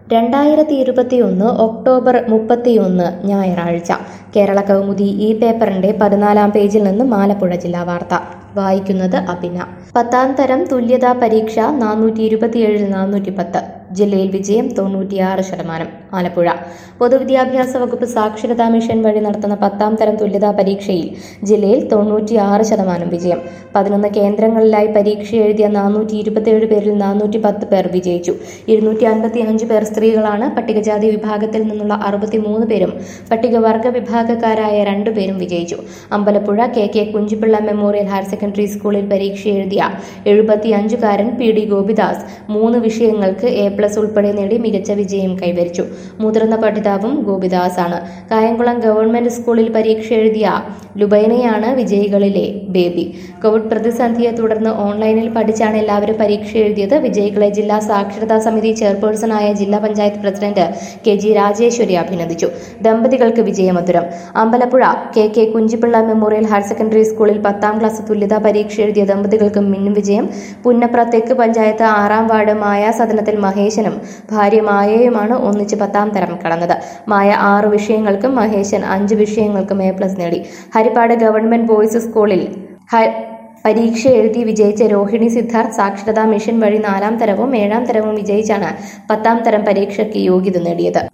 രണ്ടായിരത്തി ഇരുപത്തിയൊന്ന് ഒക്ടോബർ മുപ്പത്തിയൊന്ന് ഞായറാഴ്ച കേരള കൗമുദി ഈ പേപ്പറിന്റെ പതിനാലാം പേജിൽ നിന്ന് ആലപ്പുഴ ജില്ലാ വാർത്ത വായിക്കുന്നത് അഭിന പത്താം തരം തുല്യതാ പരീക്ഷ നാനൂറ്റി ഇരുപത്തിയേഴിൽ നാനൂറ്റി പത്ത് ജില്ലയിൽ വിജയം തൊണ്ണൂറ്റിയാറ് ശതമാനം ആലപ്പുഴ പൊതുവിദ്യാഭ്യാസ വകുപ്പ് സാക്ഷരതാ മിഷൻ വഴി നടത്തുന്ന പത്താം തരം തുല്യതാ പരീക്ഷയിൽ ജില്ലയിൽ തൊണ്ണൂറ്റിയാറ് ശതമാനം വിജയം പതിനൊന്ന് കേന്ദ്രങ്ങളിലായി പരീക്ഷ എഴുതിയ നാനൂറ്റി ഇരുപത്തിയേഴ് പേരിൽ നാനൂറ്റി പത്ത് പേർ വിജയിച്ചു ഇരുന്നൂറ്റി അൻപത്തി അഞ്ച് പേർ സ്ത്രീകളാണ് പട്ടികജാതി വിഭാഗത്തിൽ നിന്നുള്ള അറുപത്തിമൂന്ന് പേരും പട്ടികവർഗ വിഭാഗക്കാരായ രണ്ടുപേരും വിജയിച്ചു Ambalappuzha K K Kunchipilla memorial higher secondary സ്കൂളിൽ പരീക്ഷ എഴുതിയ എഴുപത്തിയഞ്ചുകാരൻ പി ഡി ഗോപിദാസ് മൂന്ന് വിഷയങ്ങൾക്ക് എ പ്ലസ് ഉൾപ്പെടെ നേടി മികച്ച വിജയം കൈവരിച്ചു മുതിർന്ന പഠിതാവും ഗോപിദാസ് ആണ് കായംകുളം ഗവൺമെന്റ് സ്കൂളിൽ പരീക്ഷ എഴുതിയ ലുബൈനയാണ് വിജയികളിലെ ബേബി കോവിഡ് പ്രതിസന്ധിയെ തുടർന്ന് ഓൺലൈനിൽ പഠിച്ചാണ് എല്ലാവരും പരീക്ഷ എഴുതിയത് വിജയികളെ ജില്ലാ സാക്ഷരതാ സമിതി ചെയർപേഴ്സണായ ജില്ലാ panchayat president K G Rajeshwari അഭിനന്ദിച്ചു ദമ്പതികൾക്ക് വിജയമധുരം Ambalappuzha K K Kunchipilla memorial higher secondary സ്കൂളിൽ പത്താം ക്ലാസ് തുല്യതാ പരീക്ഷ എഴുതിയ ദമ്പതികൾക്ക് മിന്നും വിജയം പുന്നപ്ര തെക്ക് പഞ്ചായത്ത് ആറാം വാർഡ് മായ സദനത്തിൽ മഹേശനും ഭാര്യ മായയുമാണ് ഒന്നിച്ച് പത്താം തരം കടന്നത് മായ ആറ് വിഷയങ്ങൾക്കും മഹേശൻ അഞ്ച് വിഷയങ്ങൾക്കും എ പ്ലസ് നേടി ഹരിപ്പാട് ഗവൺമെന്റ് ബോയ്സ് സ്കൂളിൽ ഹ- പരീക്ഷ എഴുതി വിജയിച്ച രോഹിണി സിദ്ധാർത്ഥ് സാക്ഷരതാ മിഷൻ വഴി നാലാം തരവും ഏഴാം തരവും വിജയിച്ചാണ് പത്താം തരം പരീക്ഷയ്ക്ക് യോഗ്യത നേടിയത്